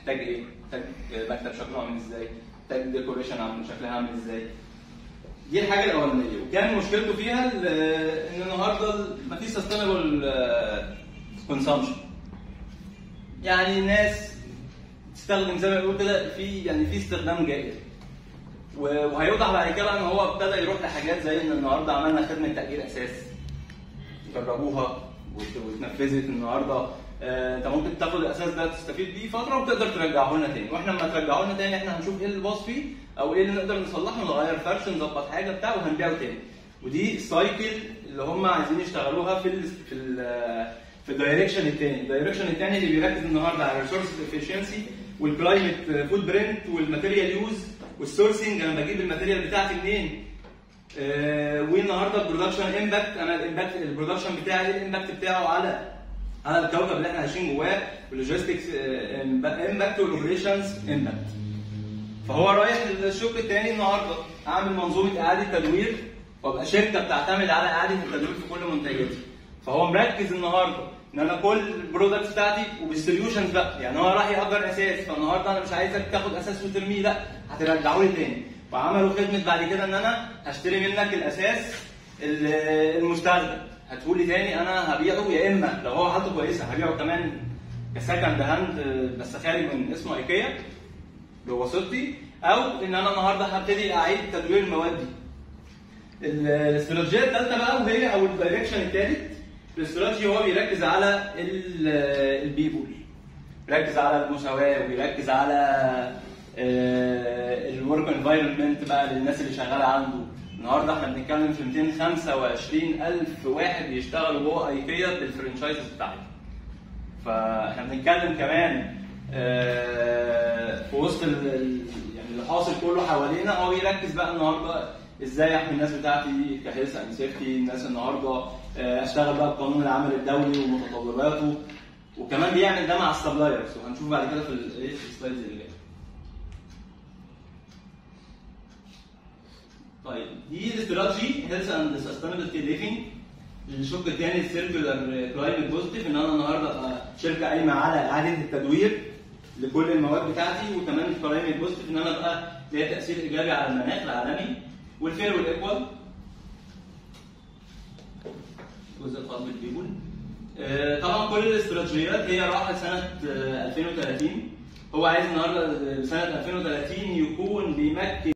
محتاج ايه محتاج مكتب شكله عامل ازاي محتاج ديكوريشن عامل شكلها عامل ازاي دي الحاجه الاولانيه وكان مشكلته فيها ال- ان النهارده مفيش سستينبل كونسامشن يعني الناس تستخدم زي ما بيقولوا كده في يعني في استخدام جائر و- وهيوضح بعد كده ان هو ابتدى يروح لحاجات زي ان النهارده عملنا خدمه تاجير اساس جربوها وت- واتنفذت النهارده آه، انت ممكن تاخد الاساس ده تستفيد بيه فتره وتقدر ترجعه لنا تاني واحنا لما ترجعه لنا تاني احنا هنشوف ايه اللي باظ فيه او ايه اللي نقدر نصلحه نغير فرش نظبط حاجه بتاع وهنبيعه تاني ودي السايكل اللي هم عايزين يشتغلوها في ال في ال في الدايركشن الثاني الدايركشن الثاني اللي بيركز النهارده على الريسورس افشنسي والكلايمت فوت برنت والماتيريال يوز والسورسنج انا بجيب الماتيريال بتاعتي منين آه، والنهارده البرودكشن امباكت انا الامباكت البرودكشن بتاعي ايه الامباكت بتاعه على على الكوكب اللي احنا عايشين جواه واللوجيستكس امباكت والاوبريشنز امباكت فهو رايح للشق الثاني النهارده اعمل منظومه اعاده تدوير وابقى شركه بتعتمد على اعاده التدوير في كل منتجاتي فهو مركز النهارده ان انا كل البرودكتس بتاعتي وبالسوليوشنز بقى يعني هو راح يأجر اساس فالنهارده انا مش عايزك تاخد اساس وترميه لا هترجعه لي تاني وعملوا خدمه بعد كده ان انا هشتري منك الاساس ال- المستخدم هتقولي تاني انا هبيعه يا اما لو هو حالته كويسه هبيعه كمان كسكند هاند بس خارج من اسمه ايكيا بواسطتي او ان انا النهارده هبتدي اعيد تدوير المواد دي. ال- الاستراتيجيه الثالثه بقى وهي او الدايركشن الثالث الاستراتيجي هو بيركز على ال- البيبول بيركز على المساواه وبيركز على الورك انفايرمنت بقى للناس اللي شغاله عنده النهارده احنا بنتكلم في 225 الف واحد بيشتغلوا جوه ايكيا بالفرنشايزز بتاعتهم فاحنا بنتكلم كمان آه، في وسط ال- ال- يعني اللي حاصل كله حوالينا هو بيركز بقى النهارده ازاي احمي الناس بتاعتي كهيلث اند سيفتي الناس النهارده آه، اشتغل بقى بقانون العمل الدولي ومتطلباته وكمان بيعمل ده مع السبلايرز وهنشوف بعد كده في ال- إيه في السلايدز اللي جايه. طيب دي الاستراتيجي هيلث اند سستينابيلتي ليفنج الشق الثاني السيركولار كلايمت بوزيتيف ان انا النهارده ابقى شركه قايمه على اعاده التدوير لكل المواد بتاعتي وكمان الكلايمت بوزيتيف ان انا ابقى ليها تاثير ايجابي على المناخ العالمي والفير والايكوال الجزء الخاص بالبيبول آه، طبعا كل الاستراتيجيات هي راحت سنه آه، 2030 هو عايز النهارده سنه 2030 يكون بيمكن